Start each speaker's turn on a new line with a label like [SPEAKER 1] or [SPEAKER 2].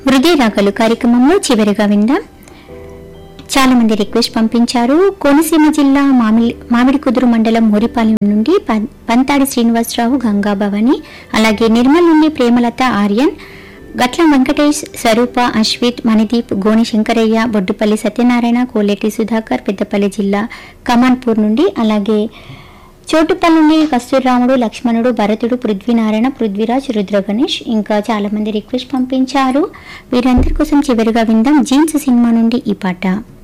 [SPEAKER 1] హృదయ రాగలు కార్యక్రమంలో చివరిగా విందాం చాలా మంది రిక్వెస్ట్ పంపించారు కోనసీమ జిల్లా మామిడి మామిడి కుదురు మండలం మోరిపాలెం నుండి పం- పంతాడి శ్రీనివాసరావు గంగా భవాని అలాగే నిర్మల్ నుండి ప్రేమలత ఆర్యన్ గట్ల వెంకటేష్ స్వరూప అశ్విత్ మణిదీప్ గోని శంకరయ్య బొడ్డుపల్లి సత్యనారాయణ కోలేటి సుధాకర్ పెద్దపల్లి జిల్లా కమాన్పూర్ నుండి అలాగే చోటుపల్లి నుండి కస్తూర్రాముడు లక్ష్మణుడు భరతుడు పృథ్వీనారాయణ పృథ్వీరాజ్ రుద్ర గణేష్ ఇంకా చాలా మంది రిక్వెస్ట్ పంపించారు వీరందరి కోసం చివరిగా విందాం జీన్స్ సినిమా నుండి ఈ పాట